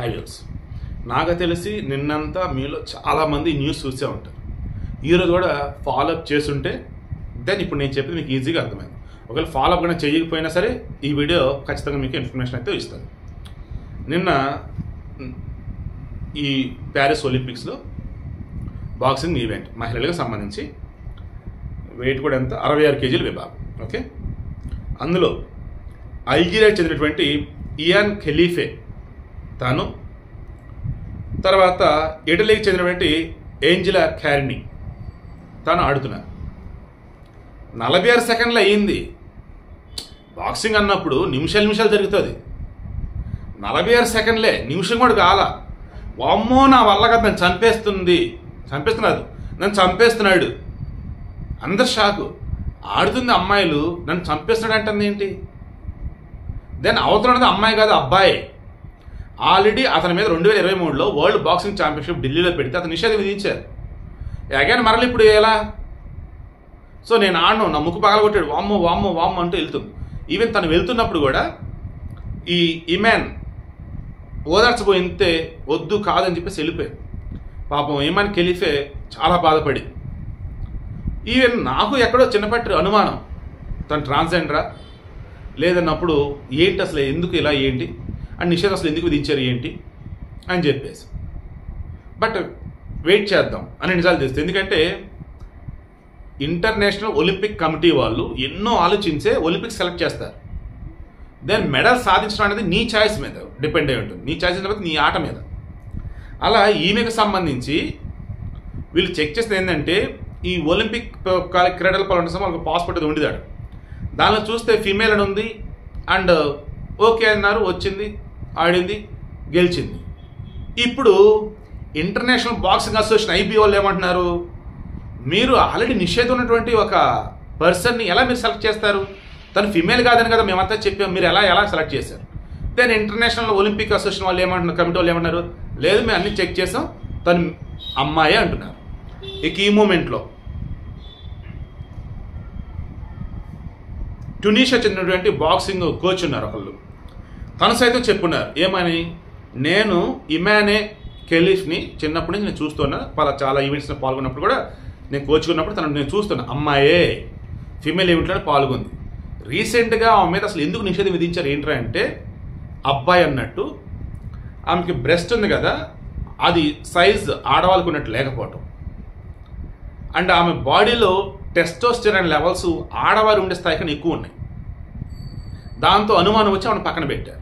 idols నాకు తెలిసి నిన్నంతా మీలో చాలామంది న్యూస్ చూసే ఉంటారు ఈరోజు కూడా ఫాలోఅప్ చేస్తుంటే దెన్ ఇప్పుడు నేను చెప్పింది మీకు ఈజీగా అర్థమైంది ఒకవేళ ఫాలోఅప్ కూడా చేయకపోయినా సరే ఈ వీడియో ఖచ్చితంగా మీకు ఇన్ఫర్మేషన్ అయితే ఇస్తాను నిన్న మ్, ఈ ప్యారిస్ ఒలింపిక్స్లో బాక్సింగ్ ఈవెంట్ మహిళలకు సంబంధించి వెయిట్ కూడా ఎంత అరవై ఆరు కేజీల విభాగం ఓకే అందులో అల్జీరియాకి చెందినటువంటి ఇయాన్ ఖలీఫే తాను తర్వాత ఇటలీకి చెందినటువంటి ఏంజిలా క్యారిని తాను ఆడుతున్నారు నలభై ఆరు సెకండ్లు అయ్యింది బాక్సింగ్ అన్నప్పుడు నిమిషాలు నిమిషాలు జరుగుతుంది నలభై ఆరు సెకండ్లే నిమిషం కూడా కాల వామ్మో నా వల్ల కదా నన్ను చంపేస్తుంది చంపేస్తున్నాడు నన్ను చంపేస్తున్నాడు అందరు షాకు ఆడుతుంది అమ్మాయిలు నన్ను చంపేస్తున్నాడు అంటుంది ఏంటి దెన్ అవతలన్నది అమ్మాయి కాదు అబ్బాయి ఆల్రెడీ అతని మీద రెండు వేల ఇరవై మూడులో వరల్డ్ బాక్సింగ్ ఛాంపియన్షిప్ ఢిల్లీలో పెడితే అతను నిషేధం విధించారు అగైన్ మరలి ఇప్పుడు ఎలా సో నేను ఆడను నా ముక్కు పగలగొట్టాడు వామ్మో వామ్మో వామ్మో అంటూ వెళ్తుంది ఈవెన్ తను వెళ్తున్నప్పుడు కూడా ఈ ఇమాన్ ఓదార్చబోయితే వద్దు కాదని చెప్పేసి వెళ్ళిపోయాడు పాపం ఇమాన్ కెలిఫే చాలా బాధపడి ఈవెన్ నాకు ఎక్కడో చిన్నపట్టి అనుమానం తను ట్రాన్స్జెండరా లేదన్నప్పుడు ఏంటి అసలు ఎందుకు ఇలా ఏంటి అండ్ నిషేధం అసలు ఎందుకు విధించారు ఏంటి అని చెప్పేసి బట్ వెయిట్ చేద్దాం అని నిజాలు తెలుస్తుంది ఎందుకంటే ఇంటర్నేషనల్ ఒలింపిక్ కమిటీ వాళ్ళు ఎన్నో ఆలోచించే ఒలింపిక్స్ సెలెక్ట్ చేస్తారు దెన్ మెడల్ సాధించడం అనేది నీ ఛాయిస్ మీద డిపెండ్ అయి ఉంటుంది నీ ఛాయిస్ అనేది నీ ఆట మీద అలా ఈమెకు సంబంధించి వీళ్ళు చెక్ చేస్తే ఏంటంటే ఈ ఒలింపిక్ ప- కా- క్రీడల పాల్గొనే వాళ్ళకి పాస్పోర్ట్ అది ఉండేదాడు దానిలో చూస్తే ఫీమేల్ అని ఉంది అండ్ ఓకే అన్నారు వచ్చింది ఆడింది గెలిచింది ఇప్పుడు ఇంటర్నేషనల్ బాక్సింగ్ అసోసియేషన్ ఐబీ వాళ్ళు ఏమంటున్నారు మీరు ఆల్రెడీ నిషేధం ఉన్నటువంటి ఒక పర్సన్ని ఎలా మీరు సెలెక్ట్ చేస్తారు తను ఫిమేల్ కాదని కదా మేమంతా చెప్పాం మీరు ఎలా ఎలా సెలెక్ట్ చేశారు దెన్ ఇంటర్నేషనల్ ఒలింపిక్ అసోసియేషన్ వాళ్ళు ఏమంటున్నారు కమిటీ వాళ్ళు ఏమన్నారు లేదు మేము అన్ని చెక్ చేసాం తను అమ్మాయి అంటున్నారు ఇక ఈ మూమెంట్లో ట్యునీషియా చెందినటువంటి బాక్సింగ్ కోచ్ ఉన్నారు ఒకళ్ళు తను సైతం చెప్పున్నారు ఏమని నేను ఇమానే కెలిఫ్ని చిన్నప్పటి నుంచి నేను చూస్తున్నా పలా చాలా ఈవెంట్స్లో పాల్గొన్నప్పుడు కూడా నేను కోచ్ ఉన్నప్పుడు తను నేను చూస్తున్నా అమ్మాయే ఫీమేల్ ఈవెంట్లో పాల్గొంది రీసెంట్గా ఆమె మీద అసలు ఎందుకు నిషేధం విధించారు ఏంట్రా అంటే అబ్బాయి అన్నట్టు ఆమెకి బ్రెస్ట్ ఉంది కదా అది సైజ్ ఆడవాళ్ళకు ఉన్నట్టు లేకపోవటం అండ్ ఆమె బాడీలో టెస్టోస్టెరాన్ లెవెల్స్ ఆడవారు ఉండే స్థాయి కన్నా ఎక్కువ ఉన్నాయి దాంతో అనుమానం వచ్చి ఆమెను పక్కన పెట్టారు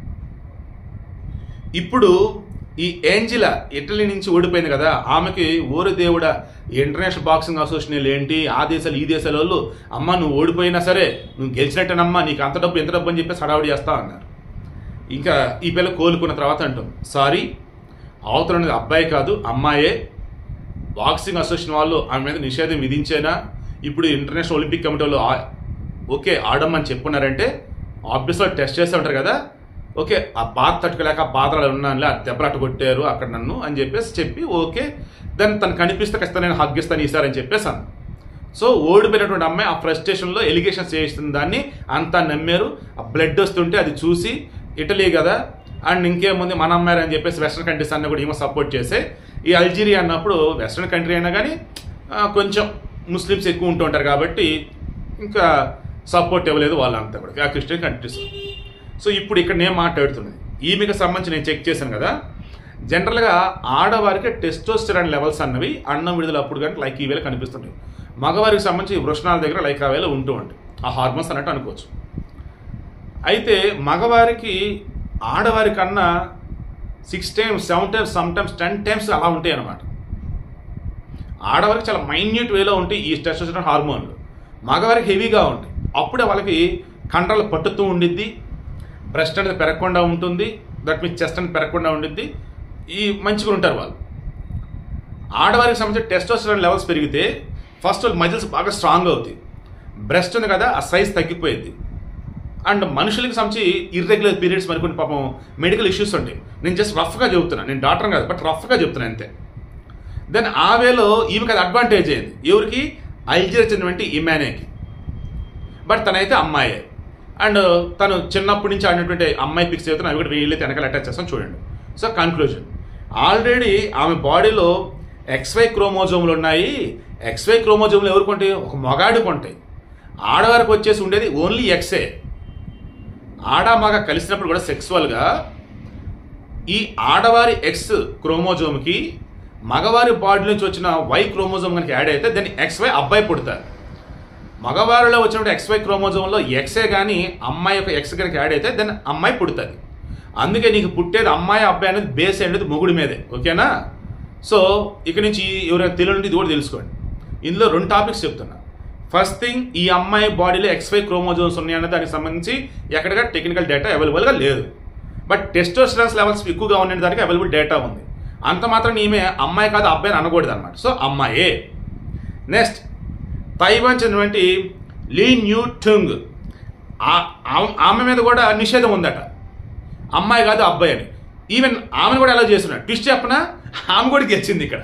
ఇప్పుడు ఈ ఏంజిలా ఇటలీ నుంచి ఓడిపోయింది కదా ఆమెకి ఓరి దేవుడా ఇంటర్నేషనల్ బాక్సింగ్ అసోసియేషన్ ఏంటి ఆ దేశాలు ఈ దేశాల వాళ్ళు అమ్మ నువ్వు ఓడిపోయినా సరే నువ్వు గెలిచినట్టేనమ్మా నీకు అంత డబ్బు ఎంత డబ్బు అని చెప్పేసి హడావుడి చేస్తా అన్నారు ఇంకా ఈ పిల్ల కోలుకున్న తర్వాత అంటాం సారీ అవతల ఉన్నది అబ్బాయి కాదు అమ్మాయే బాక్సింగ్ అసోసియేషన్ వాళ్ళు ఆమె మీద నిషేధం విధించేనా ఇప్పుడు ఇంటర్నేషనల్ ఒలింపిక్ కమిటీ వాళ్ళు ఆ- ఓకే ఆడమని చెప్పున్నారంటే ఆబ్వియస్గా టెస్ట్ చేస్తూ ఉంటారు కదా ఓకే ఆ బాధ తట్టుకోలేక ఆ బాధలు ఉన్నానులే ఆ దెబ్బలాట కొట్టారు అక్కడ నన్ను అని చెప్పేసి చెప్పి ఓకే దాన్ని తను కనిపిస్తే ఖచ్చితంగా నేను హగ్గిస్తాను ఈసారి చెప్పేసాను సో ఓడిపోయినటువంటి అమ్మాయి ఆ ఫ్రస్ట్రేషన్లో ఎలిగేషన్స్ చేస్తున్న దాన్ని అంతా నమ్మారు ఆ బ్లడ్ వస్తుంటే అది చూసి ఇటలీ కదా అండ్ ఇంకేముంది మన అమ్మాయి అని చెప్పేసి వెస్ట్రన్ కంట్రీస్ అన్న కూడా ఏమో సపోర్ట్ చేసే ఈ అల్జీరియా అన్నప్పుడు వెస్ట్రన్ కంట్రీ అయినా కానీ ఆ, కొంచెం ముస్లిమ్స్ ఎక్కువ ఉంటూ ఉంటారు కాబట్టి ఇంకా సపోర్ట్ ఇవ్వలేదు వాళ్ళంతా కూడా ఆ క్రిస్టియన్ కంట్రీస్ సో ఇప్పుడు ఇక్కడ నేను మాట్లాడుతున్నది ఈమెకు సంబంధించి నేను చెక్ చేశాను కదా జనరల్గా ఆడవారికి టెస్టోస్టెరాన్ లెవెల్స్ అన్నవి అన్నం విడుదల అప్పుడు కానీ లైక్ ఈ వేళ కనిపిస్తుంటాయి మగవారికి సంబంధించి వృషణాల దగ్గర లైక్ ఆ వేళ ఉంటూ ఉంటాయి ఆ హార్మోన్స్ అన్నట్టు అనుకోవచ్చు అయితే మగవారికి ఆడవారి కన్నా six times seven times some times ten times అలా ఉంటాయి అన్నమాట ఆడవారికి చాలా మైన్యూట్ వేలో ఉంటాయి ఈ టెస్టోస్టెరాన్ హార్మోన్లు మగవారికి హెవీగా ఉంటాయి అప్పుడే వాళ్ళకి కండలు పట్టుతూ ఉండిద్ది బ్రెస్ట్ అనేది పెరగకుండా ఉంటుంది దట్ మీన్స్ చెస్ట్ అనేది పెరగకుండా ఉండిద్ది ఈ మంచిగా ఉంటారు వాళ్ళు ఆడవారికి సంబంధించిన టెస్టోస్టెరాన్ లెవెల్స్ పెరిగితే ఫస్ట్ వాళ్ళ మజిల్స్ బాగా స్ట్రాంగ్ అవుతాయి బ్రెస్ట్ ఉంది కదా ఆ సైజ్ తగ్గిపోయింది అండ్ మనుషులకి సంబంధించి ఇర్రెగ్యులర్ పీరియడ్స్ మరికొన్ని పాపం మెడికల్ ఇష్యూస్ ఉంటాయి నేను జస్ట్ రఫ్గా చెబుతున్నాను నేను డాక్టర్ కాదు బట్ రఫ్గా చెప్తున్నాను అంతే దెన్ ఆ వేలో ఈమెకి అది అడ్వాంటేజ్ అయింది ఎవరికి అల్జీరియా చెందినటువంటి ఇమానేకి బట్ తనైతే అమ్మాయే అండ్ తను చిన్నప్పటి నుంచి ఆడినటువంటి అమ్మాయి పిక్స్ అయితే అవి కూడా వీళ్ళైతే వెనకాల అటాచ్ చేస్తాను చూడండి సో కన్క్లూజన్ ఆల్రెడీ ఆమె బాడీలో ఎక్స్వై క్రోమోజోములు ఉన్నాయి ఎక్స్వై క్రోమోజోములు ఎవరికి ఉంటాయి ఒక మగాడికి ఉంటాయి ఆడవారికి వచ్చేసి ఉండేది ఓన్లీ ఎక్సే ఆడ మగ కలిసినప్పుడు కూడా సెక్సువల్గా ఈ ఆడవారి ఎక్స్ క్రోమోజోమ్కి మగవారి బాడీ నుంచి వచ్చిన వై క్రోమోజోమ్ కనుక యాడ్ అయితే దాన్ని ఎక్స్వై అబ్బాయి పుడతారు మగవారిలో వచ్చినప్పుడు ఎక్స్వై క్రోమోజోమ్లో ఎక్సే కానీ అమ్మాయి యొక్క ఎక్స్ కనుక యాడ్ అయితే దాన్ని అమ్మాయి పుడుతుంది అందుకే నీకు పుట్టేది అమ్మాయి అబ్బాయి అనేది బేస్ అనేది మొగుడి మీదే ఓకేనా సో ఇక నుంచి ఎవరైనా తెలియదు ఇది కూడా తెలుసుకోండి ఇందులో రెండు టాపిక్స్ చెప్తున్నా ఫస్ట్ థింగ్ ఈ అమ్మాయి బాడీలో ఎక్స్వై క్రోమోజోమ్స్ ఉన్నాయన్న దానికి సంబంధించి ఎక్కడగా టెక్నికల్ డేటా అవైలబుల్గా లేదు బట్ టెస్టోస్టరాన్స్ లెవెల్స్ ఎక్కువగా ఉండే దానికి అవైలబుల్ డేటా ఉంది అంత మాత్రం ఈమె అమ్మాయి కాదు అబ్బాయిని అనకూడదు అనమాట సో అమ్మాయే నెక్స్ట్ తైవాన్ చెందినటువంటి లీ న్యూ టుంగ్ ఆ- ఆ- ఆమె మీద కూడా నిషేధం ఉందట అమ్మాయి కాదు అబ్బాయి అని ఈవెన్ ఆమెను కూడా ఎలా చేస్తున్నాడు ట్విస్ట్ చెప్పనా ఆమె కూడా గెలిచింది ఇక్కడ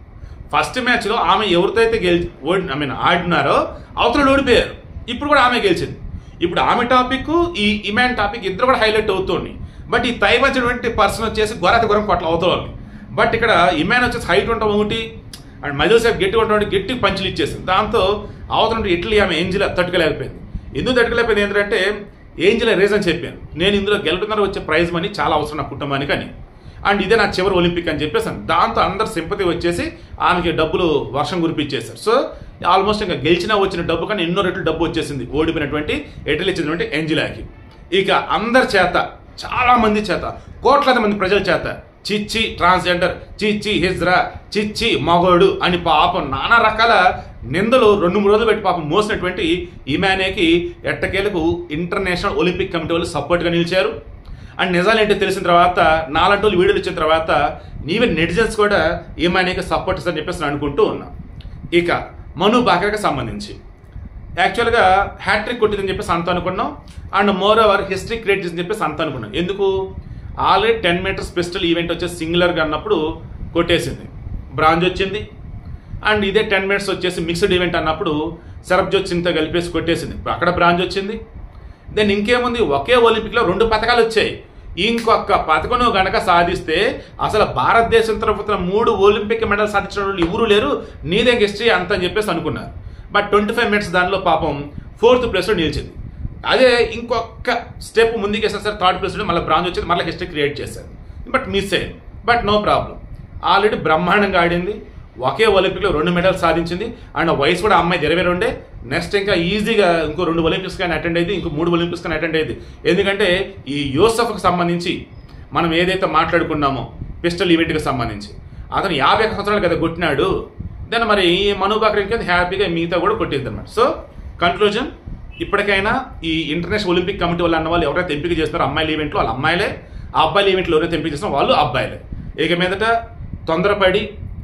ఫస్ట్ మ్యాచ్లో ఆమె ఎవరితో అయితే గెలిచి ఓడి ఐ మీన్ ఆడినారో అవతల ఓడిపోయారు ఇప్పుడు కూడా ఆమె గెలిచింది ఇప్పుడు ఆమె టాపిక్ ఈ ఇమాన్ టాపిక్ ఇద్దరు కూడా హైలైట్ అవుతుంది బట్ ఈ తైవచ్చినటువంటి పర్సన్ వచ్చేసి గొరత గొరం కొట్ల అవుతుంది బట్ ఇక్కడ ఇమాన్ వచ్చేసి హైట్ ఉంటాం ఒకటి అండ్ మజిల్ సేపు గట్టి ఉంటాం గట్టి పంచులు ఇచ్చేసింది దాంతో అవతల ఇట్లీ ఆమె ఏంజిల్ తట్టుకోలేకపోయింది ఎందుకు తట్టుకోలేకపోయింది ఏంటంటే ఏంజిల్ రీజన్ చెప్పాను నేను ఇందులో గెలుపుతున్నారు వచ్చే ప్రైజ్ మనీ చాలా అవసరం నా కుటుంబానికి అని అండ్ ఇదే నా చివరి ఒలింపిక్ అని చెప్పేసాను దాంతో అందరు సింపతి వచ్చేసి ఆమెకి డబ్బులు వర్షం కురిపించేశారు సో ఆల్మోస్ట్ ఇంకా గెలిచినా వచ్చిన డబ్బు కానీ ఎన్నో రెట్లు డబ్బు వచ్చేసింది ఓడిపోయినటువంటి ఎటలు ఇచ్చినటువంటి ఎంజిలాకి ఇక అందరి చేత చాలా మంది చేత కోట్లాది మంది ప్రజల చేత చిచ్చి ట్రాన్స్జెండర్ చిచ్చి హిజ్రా చిచ్చి మగోడు అని పాపం నానా రకాల నిందలు రెండు మూడు రోజులు పెట్టి పాపం మోసినటువంటి ఈమానేకి ఎట్టకేలకు ఇంటర్నేషనల్ ఒలింపిక్ కమిటీ వాళ్ళు సపోర్ట్గా నిలిచారు అండ్ నిజాలు ఏంటో తెలిసిన తర్వాత నాలంటి వాళ్ళు వీడియోలు ఇచ్చిన తర్వాత ఈవెన్ నెటిజన్స్ కూడా ఈమానేకి సపోర్ట్ ఇస్తారని చెప్పేసి నేను అనుకుంటూ ఉన్నా ఇక మను బాకర్కి సంబంధించి యాక్చువల్గా హ్యాట్రిక్ కొట్టిందని చెప్పేసి అంత అనుకున్నాం and moreover history create చేసిందని చెప్పేసి అంత అనుకున్నాం ఎందుకు already ten metres pistol event వచ్చేసి సింగులర్గా అన్నప్పుడు కొట్టేసింది బ్రాంజ్ వచ్చింది అండ్ ఇదే టెన్ మినిట్స్ వచ్చేసి మిక్స్డ్ ఈవెంట్ అన్నప్పుడు సరబ్జోత్ సింగ్తో కలిపేసి కొట్టేసింది ఇప్పుడు అక్కడ బ్రాంజ్ వచ్చింది దెన్ ఇంకేముంది ఒకే ఒలింపిక్లో రెండు పథకాలు వచ్చాయి ఇంకొక పథకం నువ్వు గనక సాధిస్తే అసలు భారతదేశం తరఫున మూడు ఒలింపిక్ మెడల్ సాధించిన వాళ్ళు ఎవరు లేరు నీదే హిస్టరీ అంత అని చెప్పేసి అనుకున్నారు బట్ ట్వంటీ ఫైవ్ మినిట్స్ దానిలో పాపం ఫోర్త్ ప్లేస్లో నిలిచింది అదే ఇంకొక స్టెప్ ముందుకు వేసారు సార్ థర్డ్ ప్లేస్ మళ్ళీ బ్రాంజ్ వచ్చింది మళ్ళీ హిస్టరీ క్రియేట్ చేశారు బట్ మిస్ అయ్యింది బట్ నో ప్రాబ్లం ఆల్రెడీ బ్రహ్మాండంగా ఆడింది ఒకే ఒలింపిక్లో రెండు మెడల్స్ సాధించింది అండ్ వయసు కూడా అమ్మాయి ఇరవై రెండే నెక్స్ట్ ఇంకా ఈజీగా ఇంకో రెండు ఒలింపిక్స్ కానీ అటెండ్ అయ్యింది ఇంకో మూడు ఒలింపిక్స్ కానీ అటెండ్ అయ్యింది ఎందుకంటే ఈ యోసఫ్కి సంబంధించి మనం ఏదైతే మాట్లాడుకున్నామో పిస్టల్ ఈవెంట్కి సంబంధించి అతను యాభై ఒక్క సంవత్సరాలు కదా కొట్టినాడు దెన్ మరి ఈ మను బాకర్ ఇంకా హ్యాపీగా మిగతా కూడా కొట్టింది అనమాట సో కన్క్లూజన్ ఇప్పటికైనా ఈ ఇంటర్నేషనల్ ఒలింపిక్ కమిటీ వాళ్ళు అన్న వాళ్ళు ఎవరైతే ఎంపిక చేస్తారో అమ్మాయిల ఈవెంట్లో వాళ్ళు అమ్మాయిలే ఆ అబ్బాయిల ఈవెంట్లో ఎవరైతే ఎంపిక చేస్తారో వాళ్ళు అబ్బాయిలే ఇక మీదట తొందరపడి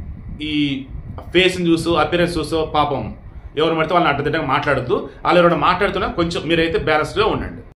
ఈ ఫేస్ని చూసు అపిరెన్స్ చూసో పాపం ఎవరు పడితే వాళ్ళని అడ్డదిడ్డంగా మాట్లాడద్దు వాళ్ళు ఎవరైనా మాట్లాడుతున్నా కొంచెం మీరైతే బ్యాలెన్స్డ్గా ఉండండి